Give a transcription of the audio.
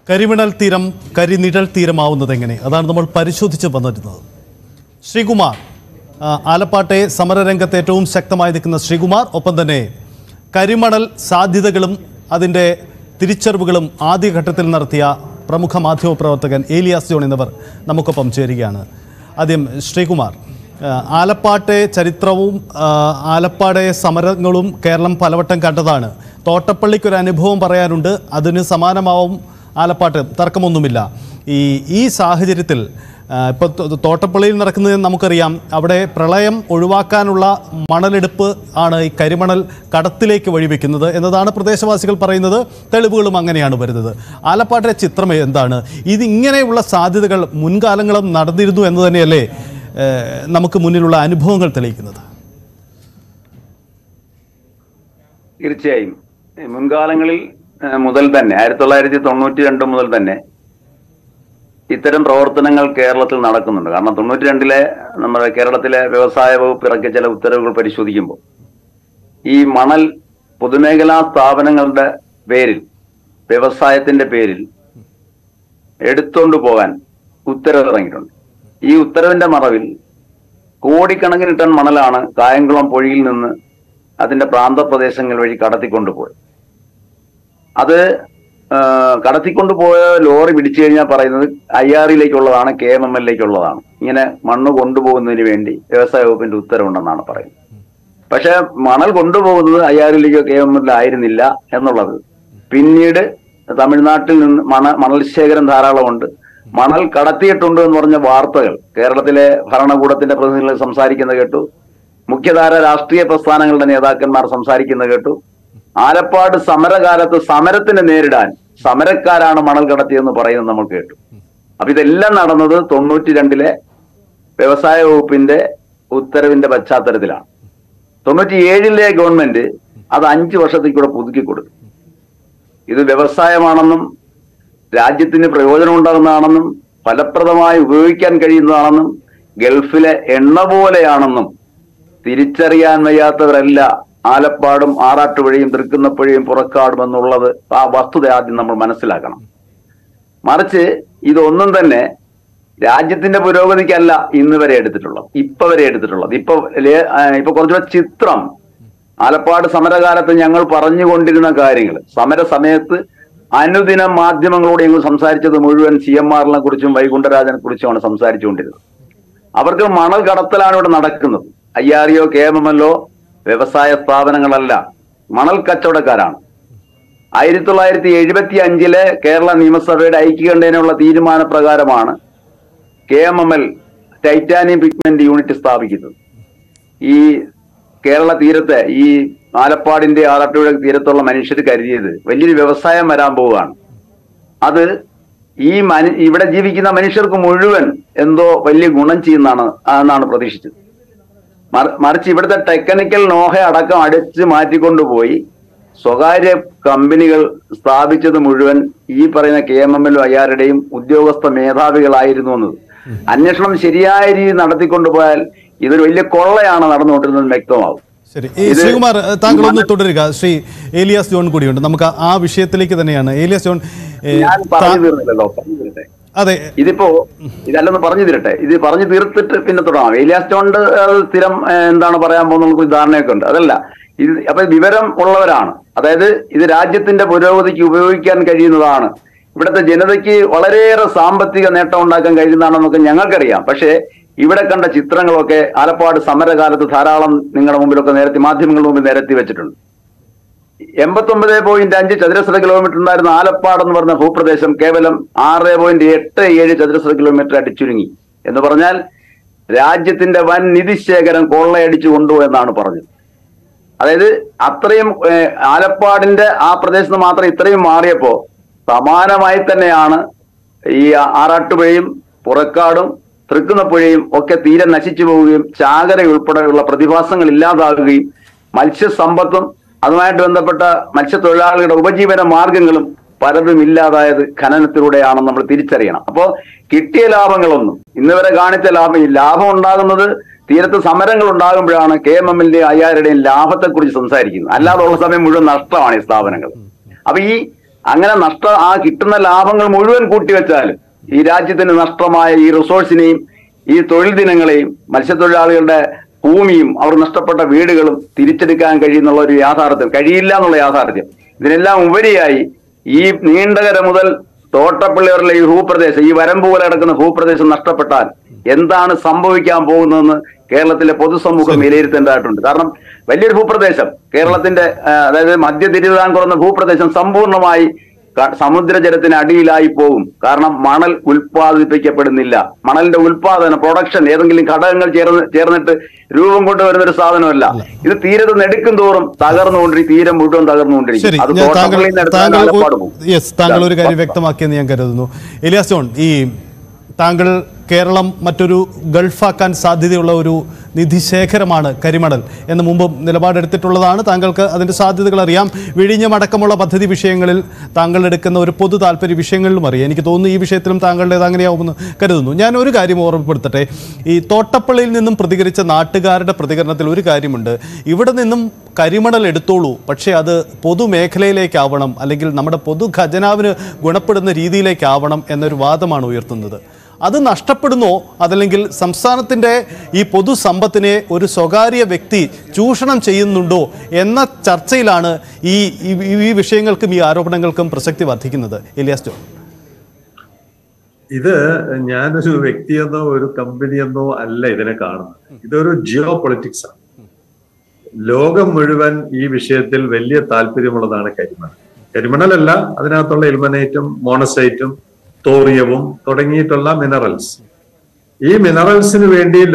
കരിമിണൽ തീരം കരിനിഴൽ തീരമാവുന്നത് എങ്ങനെ അതാണ് നമ്മൾ പരിശോധിച്ച് വന്നിരുന്നത് ശ്രീകുമാർ ആ, ആലപ്പാട്ടെ സമരരംഗത്ത് ഏറ്റവും ശക്തമായി നിൽക്കുന്ന ശ്രീകുമാർ ഒപ്പം തന്നെ കരിമണൽ സാധ്യതകളും അതിൻ്റെ തിരിച്ചറിവുകളും ആദ്യഘട്ടത്തിൽ നടത്തിയ പ്രമുഖ മാധ്യമപ്രവർത്തകൻ ഏലിയാസ് ജോൺ എന്നിവർ നമുക്കൊപ്പം ചേരുകയാണ് ആദ്യം ശ്രീകുമാർ ആ, ആലപ്പാട്ടെ ചരിത്രവും ആ, ആലപ്പാടെ സമരങ്ങളും കേരളം പലവട്ടം കണ്ടതാണ് തോട്ടപ്പള്ളിക്കൊരു അനുഭവം പറയാനുണ്ട് അതിന് സമാനമാവും ആലപ്പാട്ട് തർക്കമൊന്നുമില്ല ഈ ഈ സാഹചര്യത്തിൽ ഇപ്പോൾ തോട്ടപ്പള്ളിയിൽ നടക്കുന്നത് നമുക്കറിയാം അവിടെ പ്രളയം ഒഴിവാക്കാനുള്ള മണലെടുപ്പ് ആണ് ഈ കരിമണൽ കടത്തിലേക്ക് വഴിവെക്കുന്നത് എന്നതാണ് പ്രദേശവാസികൾ പറയുന്നത് തെളിവുകളും അങ്ങനെയാണ് വരുന്നത് ആലപ്പാട്ടിലെ ചിത്രം എന്താണ് ഇത് ഇങ്ങനെയുള്ള സാധ്യതകൾ മുൻകാലങ്ങളും നടന്നിരുന്നു എന്ന് തന്നെയല്ലേ ഏഹ്, നമുക്ക് മുന്നിലുള്ള അനുഭവങ്ങൾ തെളിയിക്കുന്നത് തീർച്ചയായും ഏഹ് മുൻകാലങ്ങളിൽ ഏഹ് മുതൽ തന്നെ ആയിരത്തി തൊള്ളായിരത്തി തൊണ്ണൂറ്റി രണ്ട് മുതൽ തന്നെ ഇത്തരം പ്രവർത്തനങ്ങൾ കേരളത്തിൽ നടക്കുന്നുണ്ട് കാരണം തൊണ്ണൂറ്റി രണ്ടിലെ നമ്മുടെ കേരളത്തിലെ വ്യവസായ വകുപ്പ് ഇറക്കിയ ചില ഉത്തരവുകൾ പരിശോധിക്കുമ്പോൾ ഈ മണൽ പൊതുമേഖലാ സ്ഥാപനങ്ങളുടെ പേരിൽ വ്യവസായത്തിന്റെ പേരിൽ എടുത്തുകൊണ്ട് പോകാൻ ഉത്തരവ് ഇറങ്ങിയിട്ടുണ്ട് ഈ ഉത്തരവിന്റെ മറവിൽ കോടിക്കണക്കിന് ടൺ മണലാണ് കായംകുളം പൊഴിയിൽ നിന്ന് അതിന്റെ പ്രാന്തപ്രദേശങ്ങൾ വഴി കടത്തിക്കൊണ്ടുപോയത് അത് ആ, കടത്തിക്കൊണ്ടുപോയ ലോറി പിടിച്ചു കഴിഞ്ഞാൽ പറയുന്നത് ഐ ആറിലേക്കുള്ളതാണ് കെ എം എം എല്ലിലേക്കുള്ളതാണ് ഇങ്ങനെ മണ്ണ് കൊണ്ടുപോകുന്നതിന് വേണ്ടി വ്യവസായ വകുപ്പിന്റെ ഉത്തരവുണ്ടെന്നാണ് പറയുന്നത് പക്ഷെ മണൽ കൊണ്ടുപോകുന്നത് ഐ ആറിലേക്കോ കെ എം എല്ലിലോ ആയിരുന്നില്ല എന്നുള്ളത് പിന്നീട് തമിഴ്നാട്ടിൽ നിന്ന് മണ മണൽ ശേഖരം ധാരാളമുണ്ട് മണൽ കടത്തിയിട്ടുണ്ട് എന്ന് പറഞ്ഞ വാർത്തകൾ കേരളത്തിലെ ഭരണകൂടത്തിന്റെ പ്രതിനിധികൾ സംസാരിക്കുന്നത് കേട്ടു മുഖ്യധാര രാഷ്ട്രീയ പ്രസ്ഥാനങ്ങളുടെ നേതാക്കന്മാർ സംസാരിക്കുന്നത് കേട്ടു ആലപ്പാട് സമരകാലത്ത് സമരത്തിന് നേരിടാൻ സമരക്കാരാണ് മണൽ കടത്തിയെന്ന് പറയുന്നത് നമ്മൾ കേട്ടു അപ്പൊ ഇതെല്ലാം നടന്നത് തൊണ്ണൂറ്റി രണ്ടിലെ വ്യവസായ വകുപ്പിന്റെ ഉത്തരവിന്റെ പശ്ചാത്തലത്തിലാണ് തൊണ്ണൂറ്റി ഏഴിലെ ഗവൺമെന്റ് അത് അഞ്ചു വർഷത്തേക്ക് കൂടെ പുതുക്കി കൊടുത്തു ഇത് വ്യവസായമാണെന്നും രാജ്യത്തിന് പ്രയോജനം ഉണ്ടാകുന്നതാണെന്നും ഫലപ്രദമായി ഉപയോഗിക്കാൻ കഴിയുന്നതാണെന്നും ഗൾഫിലെ എണ്ണ പോലെയാണെന്നും തിരിച്ചറിയാൻ വയ്യാത്തവരല്ല ആലപ്പാടും ആറാട്ടുപുഴയും തൃക്കുന്നപ്പുഴയും പുറക്കാടും എന്നുള്ളത് ആ വസ്തുത ആദ്യം നമ്മൾ മനസ്സിലാക്കണം മറിച്ച് ഇതൊന്നും തന്നെ രാജ്യത്തിന്റെ പുരോഗതിക്കല്ല ഇന്ന് വരെ എടുത്തിട്ടുള്ളത് ഇപ്പൊ വരെ എടുത്തിട്ടുള്ളത് ഇപ്പൊ ലേ- ആ, ഇപ്പൊ കുറച്ചുകൂടെ ചിത്രം ആലപ്പാട് സമരകാലത്ത് ഞങ്ങൾ പറഞ്ഞുകൊണ്ടിരുന്ന കാര്യങ്ങൾ സമര സമയത്ത് അനുദിനം മാധ്യമങ്ങളോട് ഞങ്ങൾ സംസാരിച്ചത് മുഴുവൻ സി എം ആറിനെ കുറിച്ചും വൈകുണ്ഠരാജനെ കുറിച്ചുമാണ് സംസാരിച്ചുകൊണ്ടിരുന്നത് അവർക്ക് മണൽ കടത്തലാണ് ഇവിടെ നടക്കുന്നത് I R O K M M L O വ്യവസായ സ്ഥാപനങ്ങളല്ല മണൽ കച്ചവടക്കാരാണ് ആയിരത്തി തൊള്ളായിരത്തി എഴുപത്തി അഞ്ചിലെ കേരള നിയമസഭയുടെ ഐക്യകണ്ഠേനുള്ള തീരുമാനപ്രകാരമാണ് K M M L titanium pigment unit സ്ഥാപിക്കുന്നത് ഈ കേരള തീരത്ത് ഈ ആലപ്പാടിന്റെ ആലപ്പുഴ തീരത്തുള്ള മനുഷ്യർ കരുതിയത് വലിയൊരു വ്യവസായം വരാൻ പോവുകയാണ് അത് ഈ മനു ഇവിടെ ജീവിക്കുന്ന മനുഷ്യർക്ക് മുഴുവൻ എന്തോ വലിയ ഗുണം ചെയ്യുന്നതാണ് എന്നാണ് പ്രതീക്ഷിച്ചത് മറി- മറിച്ച് ഇവിടുത്തെ ടെക്നിക്കൽ നോഹ അടക്കം അടിച്ച് മാറ്റിക്കൊണ്ടുപോയി സ്വകാര്യ കമ്പനികൾ സ്ഥാപിച്ചത് മുഴുവൻ ഈ പറയുന്ന കെ എം എം എൽ അയ്യാരുടെയും ഉദ്യോഗസ്ഥ മേധാവികളായിരുന്നു എന്നത് അന്വേഷണം ശരിയായ രീതിയിൽ നടത്തിക്കൊണ്ടുപോയാൽ ഇതൊരു വലിയ കൊള്ളയാണ് നടന്നുകൊണ്ടിരുന്നത് വ്യക്തമാവും ശരി ഈ ഇത് ശ്രീകുമാർ ഏഹ്, താങ്കൾ ഒന്ന് തുടരുക ശ്രീ ഏലിയാസ് ജോൺ കൂടിയുണ്ട് നമുക്ക് ആ വിഷയത്തിലേക്ക് തന്നെയാണ് ഏലിയാസ് ജോൺ ഏഹ്, ഞാൻ താ- പറഞ്ഞു തീർന്നില്ലല്ലോ പറഞ്ഞു തീരട്ടെ അതെ ഇതിപ്പോ ഇതല്ലെന്ന് പറഞ്ഞു തീരട്ടെ ഇത് പറഞ്ഞു തീർത്തിട്ട് പിന്നെ തുടങ്ങാം ഏലിയാസ് ജോണ്ട് അത് സ്ഥിരം ഏഹ്, എന്താണ് പറയാൻ പോകുന്ന ഒരു ധാരണയൊക്കെ ഉണ്ട് അതല്ല ഇത് അപ്പൊ വിവരം ഉള്ളവരാണ് അതായത് ഇത് രാജ്യത്തിന്റെ പുരോഗതിക്ക് ഉപയോഗിക്കാൻ കഴിയുന്നതാണ് ഇവിടുത്തെ ജനതയ്ക്ക് വളരെയേറെ സാമ്പത്തിക നേട്ടം ഉണ്ടാക്കാൻ കഴിയുന്നതാണെന്നൊക്കെ ഞങ്ങൾക്കറിയാം പക്ഷേ ഇവിടെ കണ്ട ചിത്രങ്ങളൊക്കെ ആലപ്പാട് സമരകാലത്ത് ധാരാളം നിങ്ങളുടെ മുമ്പിലൊക്കെ നിരത്തി മാധ്യമങ്ങളുടെ മുമ്പിൽ നിരത്തി വെച്ചിട്ടുണ്ട് എൺപത്തൊമ്പത് പോയിന്റ് അഞ്ച് ചതുരശ്ര കിലോമീറ്റർ ഉണ്ടായിരുന്ന ആലപ്പാട് എന്ന് പറഞ്ഞ ഭൂപ്രദേശം കേവലം ആറ് പോയിന്റ് എട്ട് ഏഴ് ചതുരശ്ര കിലോമീറ്റർ ആയിട്ട് ചുരുങ്ങി എന്ന് പറഞ്ഞാൽ രാജ്യത്തിന്റെ വൻ നിധിശേഖരം കൊള്ളയടിച്ചു കൊണ്ടുപോയെന്നാണ് പറഞ്ഞത് അതായത് അത്രയും ഏഹ്, ആലപ്പാടിന്റെ ആ പ്രദേശത്ത് മാത്രം ഇത്രയും മാറിയപ്പോ സമാനമായി തന്നെയാണ് ഈ ആറാട്ടുപുഴയും പുറക്കാടും തൃക്കുന്നപ്പുഴയും ഒക്കെ തീരെ നശിച്ചു പോവുകയും ചാകര ഉൾപ്പെടെയുള്ള പ്രതിഭാസങ്ങൾ ഇല്ലാതാകുകയും മത്സ്യസമ്പത്തും അതുമായിട്ട് ബന്ധപ്പെട്ട മത്സ്യത്തൊഴിലാളികളുടെ ഉപജീവന മാർഗങ്ങളും പലതും ഇല്ലാതായത് ഖനനത്തിലൂടെയാണെന്ന് നമ്മൾ തിരിച്ചറിയണം അപ്പോ കിട്ടിയ ലാഭങ്ങളൊന്നും ഇന്ന് വരെ കാണിച്ച ലാഭം ഈ ലാഭം ഉണ്ടാകുന്നത് തീരത്ത് സമരങ്ങൾ ഉണ്ടാകുമ്പോഴാണ് കെ എം എമ്മിന്റെ അയ്യാരുടെയും ലാഭത്തെക്കുറിച്ച് സംസാരിക്കുന്നത് അല്ലാതെ ഉള്ള സമയം മുഴുവൻ നഷ്ടമാണ് ഈ സ്ഥാപനങ്ങൾ അപ്പൊ ഈ അങ്ങനെ നഷ്ട ആ കിട്ടുന്ന ലാഭങ്ങൾ മുഴുവൻ കൂട്ടിവെച്ചാലും ഈ രാജ്യത്തിന് നഷ്ടമായ ഈ റിസോഴ്സിനെയും ഈ തൊഴിൽ ദിനങ്ങളെയും മത്സ്യത്തൊഴിലാളികളുടെ ഭൂമിയും അവർ നഷ്ടപ്പെട്ട വീടുകളും തിരിച്ചെടുക്കാൻ കഴിയുന്നുള്ള ഒരു യാഥാർത്ഥ്യം കഴിയില്ല എന്നുള്ള യാഥാർത്ഥ്യം ഇതിനെല്ലാം ഉപരിയായി ഈ നീണ്ടകര മുതൽ തോട്ടപ്പള്ളി വരെയുള്ള ഈ ഭൂപ്രദേശം ഈ വരമ്പ് പോലെ കിടക്കുന്ന ഭൂപ്രദേശം നഷ്ടപ്പെട്ടാൽ എന്താണ് സംഭവിക്കാൻ പോകുന്നതെന്ന് കേരളത്തിലെ പൊതുസമൂഹം വിലയിരുത്തേണ്ടതായിട്ടുണ്ട് കാരണം വലിയൊരു ഭൂപ്രദേശം കേരളത്തിന്റെ ആ, അതായത് മധ്യ തിരുവിതാംകൂർ എന്ന ഭൂപ്രദേശം സമ്പൂർണ്ണമായി ക- സമുദ്രജലത്തിന് അടിയിലായി പോകും കാരണം മണൽ ഉൽപ്പാദിപ്പിക്കപ്പെടുന്നില്ല മണലിന്റെ ഉൽപാദനം പ്രൊഡക്ഷൻ ഏതെങ്കിലും ഘടകങ്ങൾ ചേർന്ന് ചേർന്നിട്ട് രൂപം കൊണ്ടുവരുന്ന ഒരു സാധനമല്ല ഇത് തീരത്ത് നെടുക്കും തോറും തകർന്നുകൊണ്ടിരിക്കും തീരം മുഴുവൻ ശരി തകർന്നുകൊണ്ടിരിക്കും അത് ഞാൻ താങ്കൾ തോട്ടപ്പള്ളിയിൽ നിന്ന് എടുത്താൽ താങ്കൾ ആലപ്പാട് പോകും യെസ് താങ്കൾ ഒരു കാര്യം വ്യക്തമാക്കിയെന്ന് ഞാൻ കരുതുന്നു എലിയാസ് ജോൺ ഈ താങ്കൾ കേരളം മറ്റൊരു ഗൾഫാക്കാൻ സാധ്യതയുള്ള ഒരു നിധിശേഖരമാണ് കരിമണൽ എന്ന് മുമ്പ് നിലപാടെടുത്തിട്ടുള്ളതാണ് താങ്കൾക്ക് അതിൻ്റെ സാധ്യതകൾ അറിയാം വിഴിഞ്ഞം അടക്കമുള്ള പദ്ധതി വിഷയങ്ങളിൽ താങ്കൾ എടുക്കുന്ന ഒരു പൊതു താല്പര്യ വിഷയങ്ങളിലും അറിയാം എനിക്ക് തോന്നുന്നു ഈ വിഷയത്തിലും താങ്കളുടേത് അങ്ങനെയാവുമെന്ന് കരുതുന്നു ഞാൻ ഒരു കാര്യം ഓർമ്മപ്പെടുത്തട്ടെ ഈ തോട്ടപ്പള്ളിയിൽ നിന്നും പ്രതികരിച്ച നാട്ടുകാരുടെ പ്രതികരണത്തിൽ ഒരു കാര്യമുണ്ട് ഇവിടെ നിന്നും കരിമണൽ എടുത്തോളൂ പക്ഷേ അത് പൊതുമേഖലയിലേക്കാവണം അല്ലെങ്കിൽ നമ്മുടെ പൊതു ഖജനാവിന് ഗുണപ്പെടുന്ന രീതിയിലേക്കാവണം എന്നൊരു വാദമാണ് ഉയർത്തുന്നത് അത് നഷ്ടപ്പെടുന്നോ അതല്ലെങ്കിൽ സംസ്ഥാനത്തിൻ്റെ ഈ പൊതുസമ്പത്തിനെ ഒരു സ്വകാര്യ വ്യക്തി ചൂഷണം ചെയ്യുന്നുണ്ടോ എന്ന ചർച്ചയിലാണ് ഈ ഈ- ഈ വിഷയങ്ങൾക്കും ഈ ആരോപണങ്ങൾക്കും പ്രസക്തി വർദ്ധിക്കുന്നത് എലിയാസ് ജോൺ ഇത് ഞാനൊരു വ്യക്തിയെന്നോ ഒരു കമ്പനിയെന്നോ അല്ല ഇതിനെ കാണുന്നത് ഇതൊരു ജിയോ പൊളിറ്റിക്സ് ആണ് ലോകം മുഴുവൻ ഈ വിഷയത്തിൽ വലിയ താല്പര്യമുള്ളതാണ് കരിമണൽ കരിമണലല്ല അതിനകത്തുള്ള ഇൽമനൈറ്റും മോണസൈറ്റും തോറിയവും തുടങ്ങിയിട്ടുള്ള മിനറൽസ് ഈ മിനറൽസിന് വേണ്ടി